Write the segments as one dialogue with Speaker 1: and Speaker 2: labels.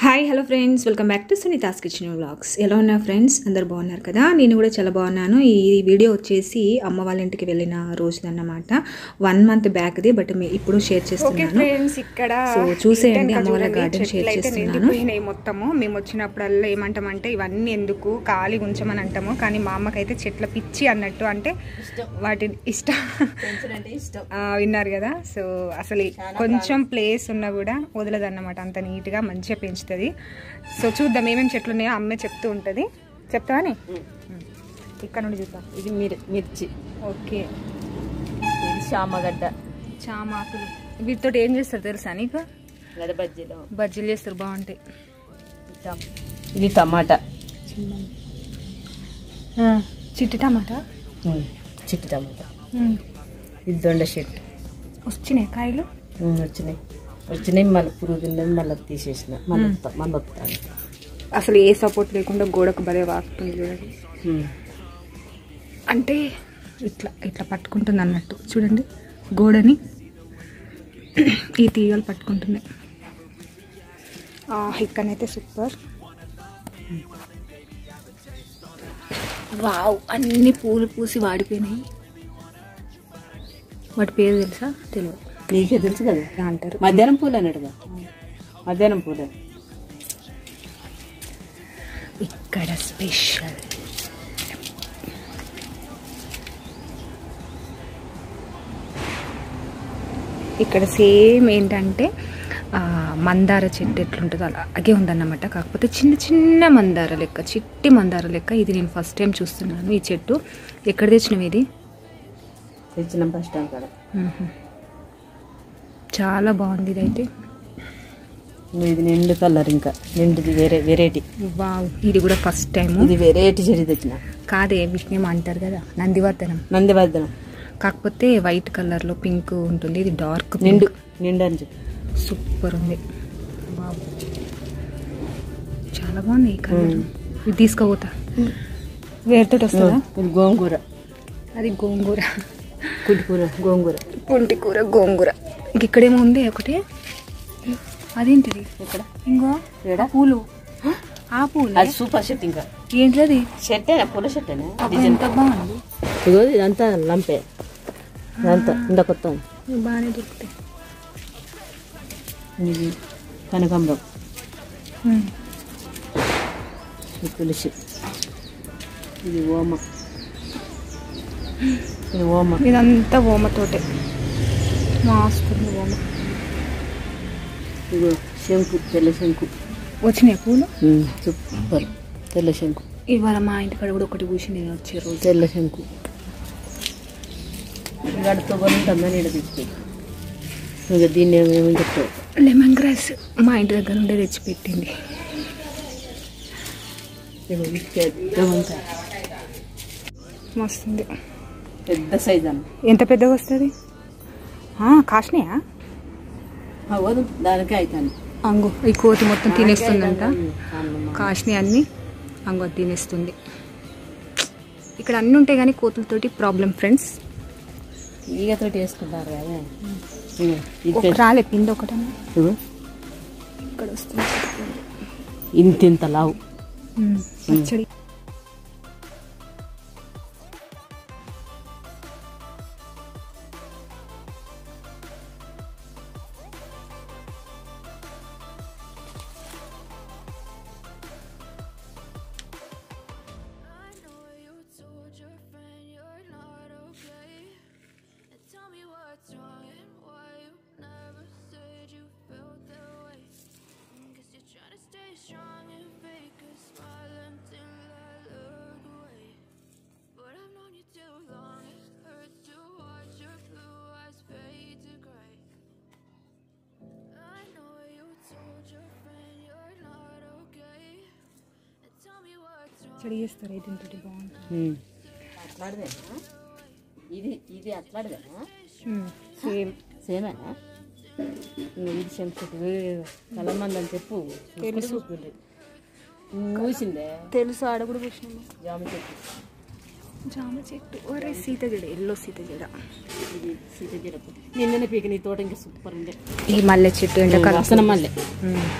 Speaker 1: Hi hello friends welcome back to Sunitha's kitchen vlogs ఎలా ఉన్నారు friends అందరు బాగున్నారు కదా నేను కూడా చాలా బాగున్నాను ఈ వీడియో వచ్చేసి అమ్మ వాళ్ళ ఇంటికి వెళ్ళిన రోజుదన్నమాట వన్ మంత్ బ్యాక్ది బట్ మీ ఇప్పుడు షేర్
Speaker 2: ఓకే
Speaker 1: చేస్తున్నాను
Speaker 2: ఫ్రెండ్స్ ఇక్కడ
Speaker 1: సో చూసేయండి
Speaker 2: ఇంటి
Speaker 1: అమ్మ వాళ్ళ
Speaker 2: వెనక
Speaker 1: garden
Speaker 2: చూడండి,
Speaker 1: share
Speaker 2: చెట్లు అయితే
Speaker 1: చేస్తున్నాను.
Speaker 2: నిండిపోయినాయి మొత్తము మేము వచ్చినప్పుడల్లా ఏమంటామంటే ఇవన్నీ ఎందుకు ఖాళీ ఉంచమని అంటాము కానీ మా అమ్మకైతే చెట్ల పిచ్చి అన్నట్టు అంటే వాటిని ఇష్టం ఆ, విన్నారు కదా సో అసలు కొంచెం ప్లేస్ ఉన్నా కూడా వదలదన్నమాట అంత నీట్గా మంచిగా పెంచుతుంది సో చూద్దాం ఏమేమి చెట్లు ఉన్నాయో అమ్మే చెప్తూ ఉంటుంది చెప్తావని ఇక్కడ నుండి చూద్దాం
Speaker 3: ఇది మిర్ మిర్చి
Speaker 2: ఓకే
Speaker 3: ఇది చామగడ్డ
Speaker 2: చామాకులు వీటితో ఏం చేస్తారు తెలుసా నీకు
Speaker 3: గద బజ్జీలు
Speaker 2: బజ్జీలు చేస్తారు బాగుంటాయి
Speaker 3: టమ్- ఇది టమాటా
Speaker 2: చిట్టి టమాటా
Speaker 3: ఉమ్, చిట్టి టమాటా ఇది దొండ చెట్టు
Speaker 2: వచ్చినాయి కాయలు
Speaker 3: ఉమ్, వచ్చినాయి వచ్చినాయి మళ్ళీ పురుగు తిన్నది మళ్ళీ తీసేసిన మళ్ళీ వస్తా మళ్ళీ వస్తాను
Speaker 2: అసలు ఏ సపోర్ట్ లేకుండా గోడకు భలే వాకుతుంది చూడండి
Speaker 3: ఉమ్,
Speaker 2: అంటే ఇట్లా ఇట్లా పట్టుకుంటుంది అన్నట్టు చూడండి గోడని ఈ తీగలు పట్టుకుంటున్నాయి ఆ, ఇక్కడనైతే సూపర్ వావ్ అన్ని పూలు పూసి వాడిపోయినాయి వాటి పేరు తెలుసా తెలియదు
Speaker 3: నీకే తెలుసు కదా
Speaker 2: ఇలా అంటారు
Speaker 3: మధ్యాహ్నం పూలు అన్నాడుగా మధ్యాహ్నం పూలు
Speaker 2: ఇక్కడ స్పెషల్ ఇక్కడ సేమ్ ఏంటంటే ఆ, మందార చెట్టు ఎట్లుంటుందో అలాగే ఉందన్నమాట కాకపోతే చిన్న చిన్న మందార లెక్క చిట్టి మందార లెక్క ఇది నేను ఫస్ట్ టైం చూస్తున్నాను ఈ చెట్టు ఎక్కడ తెచ్చినవి ఇది
Speaker 3: తెచ్చిన బస్ స్టాండ్ కాడ
Speaker 2: మ్మ్హ. చాలా బాగుంది ఇదైతే
Speaker 3: ఇంకా ఇది నిండు కలర్ ఇంకా నిండుది వేరే వెరైటీ
Speaker 2: వావ్ ఇది కూడా ఫస్ట్ టైం
Speaker 3: ఇది వెరైటీ చెడి తెచ్చిన
Speaker 2: కాదే విష్ణు అంటారు కదా నందివర్ధనం
Speaker 3: నందివర్ధనం
Speaker 2: కాకపోతే వైట్ కలర్లో పింక్ ఉంటుంది ఇది డార్క్
Speaker 3: నిండు నిండు అని చెప్పి
Speaker 2: సూపర్ ఉంది వావ్. చాలా బాగుంది ఈ కలర్ ఇది తీసుకోపోతా వేరుతో వస్తుందా
Speaker 3: ఇది గోంగూర
Speaker 2: అది గోంగూర
Speaker 3: కుట్టుకూర గోంగూర
Speaker 2: పుంటి కూర గోంగూర ఇంక ఇక్కడేమో ఉంది ఒకటి అదేంటిది
Speaker 3: ఇక్కడ
Speaker 2: ఇంకో
Speaker 3: ఏడ?
Speaker 2: పూలు ఆ పూలు
Speaker 3: అది సూపర్ షర్ట్ ఇంకా
Speaker 2: ఏంటిది
Speaker 3: షర్టేనా పూల షర్టేనా
Speaker 2: అబ్బా, ఎంత బాగుంది
Speaker 3: ఇగో ఇదంతా లంపే ఇదంతా ఇంత కొత్త
Speaker 2: ఇవి బాగానే దొరుకుతాయి
Speaker 3: ఇది కనకాంబరం
Speaker 2: ఉమ్.
Speaker 3: ఇది తులసి ఇది ఓమ ఇది ఓమ
Speaker 2: ఇదంతా ఓమతోటే మాస్తుంది ఓమ
Speaker 3: ఇగో శంకు తెల్ల శంకు
Speaker 2: వచ్చినాయి పూలు
Speaker 3: సూపర్ తెల్ల శంకు
Speaker 2: ఇవాళ మా ఇంటికాడ కూడా ఒకటి కూర్చుని వచ్చే రోజు
Speaker 3: తెల్ల శంకు గడుతో కొని ఉంటుందని ఇక్కడ తెచ్చి ఇక దీన్ని ఏమేమి చెప్తావు
Speaker 2: లెమన్ గ్రాస్ మా ఇంటి దగ్గర నుండే తెచ్చిపెట్టింది
Speaker 3: ఇగో ఇది పెద్ద వంకాయ
Speaker 2: మస్తుంది
Speaker 3: పెద్ద సైజ్ అన్న
Speaker 2: ఎంత పెద్దగా వస్తుంది కాసినాయా
Speaker 3: అవదు దానికే అవుతాను
Speaker 2: అంగు ఈ కోతి మొత్తం తినేస్తుందంట కాసినాయి అన్ని అంగు అది తినేస్తుంది ఇక్కడ అన్నీ ఉంటాయి కానీ కోతులతోటి ప్రాబ్లం ఫ్రెండ్స్
Speaker 3: ఈగతోటి వేసుకుంటారు కదా ఇగో ఇది
Speaker 2: ఒక
Speaker 3: పెద్ద-
Speaker 2: రాలే పిండి ఒకటన్నా
Speaker 3: ఇగో
Speaker 2: ఇక్కడ వస్తుంది
Speaker 3: ఇంత ఇంత లావు
Speaker 2: ఉమ్, పచ్చడి
Speaker 4: I know you told your friend you're not okay. And tell me what's wrong and why you never said you felt that way. Guess you're trying to stay strong and fake a smile until I look away. But I've known you too long, it hurts to watch your blue eyes fade to gray. I know you told your friend you're not okay. And tell me what's wrong.
Speaker 2: పచ్చడి చేస్తారు దీంతో బాగుంటుంది
Speaker 3: ఉమ్. అట్లాడదేనా ఇది ఇది అట్లాడదేనా
Speaker 2: same
Speaker 3: సేమేనా ఇంకా ఇది చెంచు కలమంది అని చెప్పు
Speaker 2: తెలుసు.
Speaker 3: మూసిందే
Speaker 2: తెలుసు ఆడ కూడా కూర్చున్నాము
Speaker 3: జామ చెట్టు
Speaker 2: జామ చెట్టు ఒరే సీత జడ ఎల్లో సీత జడ
Speaker 3: ఇది సీత జీరపు నిన్ననే పీక నీ తోట ఇంకా సూపర్ ఉంది
Speaker 2: ఈ మల్లె చెట్టు ఎండాకాలం
Speaker 3: వాసన మళ్ళీ
Speaker 2: ఉమ్.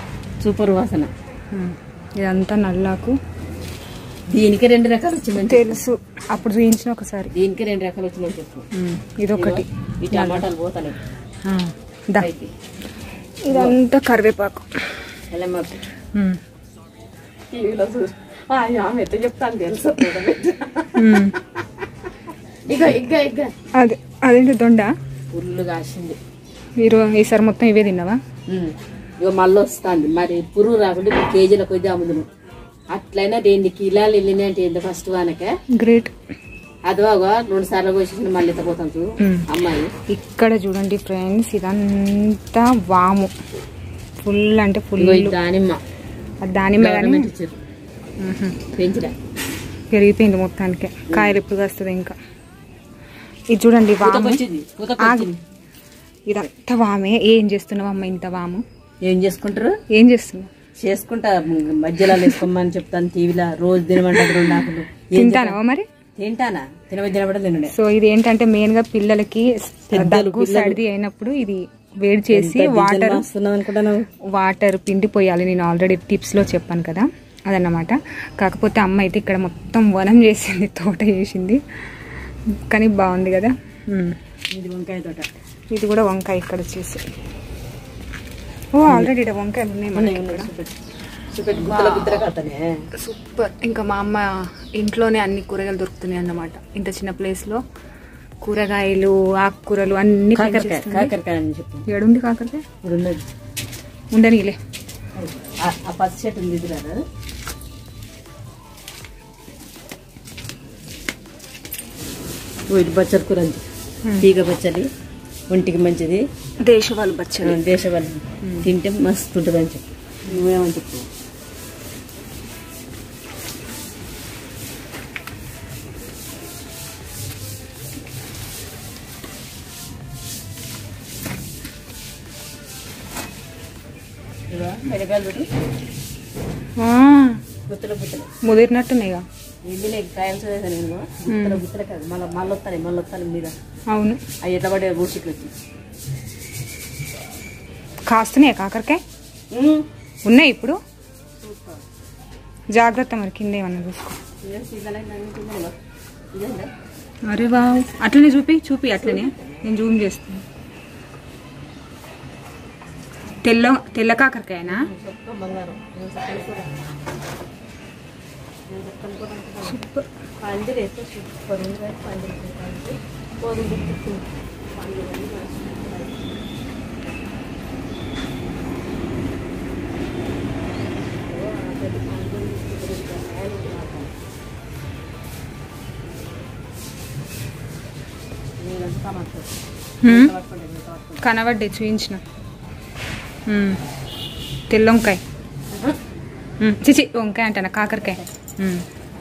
Speaker 3: సూపర్ వాసన
Speaker 2: ఉమ్. ఇదంతా నల్లాకు
Speaker 3: దీనికి రెండు రకాలు వచ్చిందని
Speaker 2: తెలుసు అప్పుడు చూయించిన ఒకసారి
Speaker 3: దీనికి రెండు రకాలు వచ్చిందని చెప్పు
Speaker 2: ఉమ్. ఇదొకటి
Speaker 3: ఈ టమాటాలు పోతాయి
Speaker 2: ఆ, దా
Speaker 3: పైకి
Speaker 2: ఇదంతా కరివేపాకు
Speaker 3: ఎలా మాకు
Speaker 2: ఉమ్.
Speaker 3: టీవీలో చూసి ఆ, ఆమె ఎట్లా చెప్తాను తెలుసు
Speaker 2: ఉమ్.
Speaker 3: ఇక ఇక ఇక
Speaker 2: అదే అదేంటి దొండ
Speaker 3: ఫుల్ కాసింది
Speaker 2: మీరు ఈసారి మొత్తం ఇవే తిన్నావా
Speaker 3: ఉమ్. ఇక మళ్ళీ వస్తుంది మరి పురుగు రాకుండా ఇప్పుడు కేజీల కొద్ది అమ్ముదును అట్లయినా రెండు కిలోలు వెళ్ళినాయి అంటే ఎంత ఫస్ట్ వానకే
Speaker 2: గ్రేట్
Speaker 3: అదోగా రెండు సార్లు పోసేసిన మళ్ళీ ఎత్తపోతాం చూ
Speaker 2: ఉమ్.
Speaker 3: అమ్మాయి
Speaker 2: ఇక్కడ చూడండి ఫ్రెండ్స్ ఇదంతా వాము ఫుల్ అంటే ఫుల్
Speaker 3: ఇగో ఇది దానిమ్మ
Speaker 2: దానిమ్మ కానీ
Speaker 3: గవర్నమెంట్ ఇచ్చారు పెంచిరా
Speaker 2: పెరిగిపోయింది మొత్తానికి కాయలు ఎప్పుడు వస్తుంది ఇంకా ఇది చూడండి వాము
Speaker 3: పూతకొచ్చింది పూతకొచ్చింది
Speaker 2: ఇదంతా వామే ఏం చేస్తున్నావు అమ్మ ఇంత వాము
Speaker 3: ఏం చేసుకుంటారు
Speaker 2: ఏం చేస్తున్నావు
Speaker 3: చేసుకుంటా మధ్యలో వేసుకోమని చెప్తాను టీవీలో రోజు తినమంటారు రెండు ఆకులు ఏం
Speaker 2: తింటానవా మరి
Speaker 3: చేస్తా- తింటానా తినబడి తినబడి తినడే
Speaker 2: సో ఇది ఏంటంటే మెయిన్ గా పిల్లలకి దగ్గు సర్ది అయినప్పుడు ఇది వేడి చేసి వాటర్
Speaker 3: వస్తున్నావు అనుకుంటాను
Speaker 2: వాటర్ పిండి పోయాలి నేను ఆల్రెడీ టిప్స్లో చెప్పాను కదా అదన్నమాట కాకపోతే అమ్మ అయితే ఇక్కడ మొత్తం వనం చేసింది తోట చేసింది కానీ బాగుంది కదా ఉమ్.
Speaker 3: ఇది వంకాయ తోట
Speaker 2: ఇది కూడా వంకాయ ఇక్కడ వచ్చేసి ఓ ఆల్రెడీ ఇక్కడ వంకాయలు ఉన్నాయి మనకి ఇక్కడ
Speaker 3: చూపెట్టి గుత్తల గుత్తల కడతానే
Speaker 2: సూపర్ ఇంకా మా అమ్మ ఇంట్లోనే అన్ని కూరగాయలు దొరుకుతున్నాయి అన్నమాట ఇంత చిన్న ప్లేస్లో కూరగాయలు ఆకుకూరలు అన్ని
Speaker 3: కాకరకాయ
Speaker 2: పెంచేస్తుంది.
Speaker 3: కాకరకాయ అని చెప్పు
Speaker 2: ఏడుంది కాకరకాయ
Speaker 3: ఇప్పుడు ఉన్నది
Speaker 2: ఉండనీలే
Speaker 3: ఆ- ఆ పచ్చి చెట్టు ఉంది ఇది రాదా ఓ ఇది బచ్చల కూర అంది తీగ బచ్చలి ఒంటికి మంచిది
Speaker 2: దేశవాళి బచ్చలి
Speaker 3: దేశవాళి తింటే మస్తు ఉంటుంది అని చెప్పు నువ్వేమని చెప్పు ఇదిగో మిరపకాయలు చూడు
Speaker 2: ఆ,
Speaker 3: గుత్తలు గుత్తలు
Speaker 2: ముదిరినట్టున్నాయిగా
Speaker 3: ఇది నీకు కాయలు చదివేసా నేను గుత్తలు గుత్తలు కాదు మళ్ళీ మళ్ళీ వస్తాను మళ్ళీ వస్తాను మీద
Speaker 2: అవును
Speaker 3: అవి ఎట్లా పడే బూసిట్లు వచ్చి
Speaker 2: కాస్తున్నాయా కాకరకాయ ఉన్నాయి ఇప్పుడు జాగ్రత్త మరి కింద ఏమన్నా చూసుకో అరే వావ్ అట్లనే చూపి చూపి అట్లనే నేను జూమ్ చేస్తాను తెల్ల తెల్ల కాకరకాయనా సూపర్
Speaker 3: పందిరేస్తే సూపర్ ఉంది పందిరి కోడి
Speaker 2: హ్మ్? కనబడ్డే చూయించిన హ్మ్. తెల్ల వంకాయ హ్మ్. చిచి వంకాయ అంటాను కాకరకాయ హ్మ్.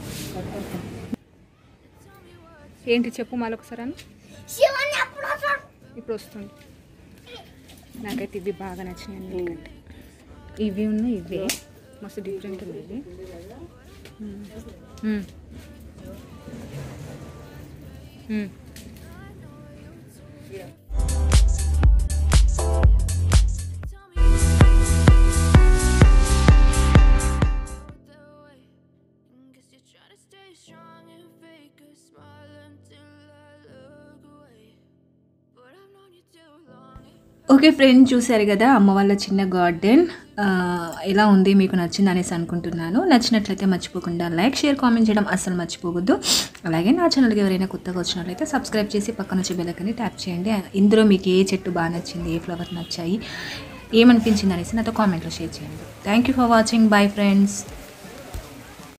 Speaker 2: ఏంటి చెప్పు మళ్ళీ ఒకసారి అను. ఇప్పుడు వస్తుంది నాకైతే ఇవి బాగా నచ్చినాయి అన్నిటికంటే ఇవి ఉన్న ఇవే మస్తు డిఫరెంట్ ఉంది ఇది హ్మ్. హ్మ్. హ్మ్.
Speaker 4: that way. Guess you're trying to stay strong and fake a smile until I look away. But I've known you too long.
Speaker 1: Okay friend చూశారు కదా అమ్మ వాళ్ళ చిన్న గార్డెన్ ఆ, ఎలా ఉంది మీకు నచ్చింది అనేసి అనుకుంటున్నాను నచ్చినట్లయితే మర్చిపోకుండా లైక్ షేర్ కామెంట్ చేయడం అస్సలు మర్చిపోవద్దు అలాగే నా ఛానల్కి ఎవరైనా కొత్తగా వచ్చినట్లయితే సబ్స్క్రైబ్ చేసి పక్కన వచ్చే బెల్లకని ట్యాప్ చేయండి ఇందులో మీకు ఏ చెట్టు బాగా నచ్చింది ఏ ఫ్లవర్ నచ్చాయి ఏమనిపించింది అనేసి నాతో కామెంట్లో షేర్ చేయండి thank you for watching bye friends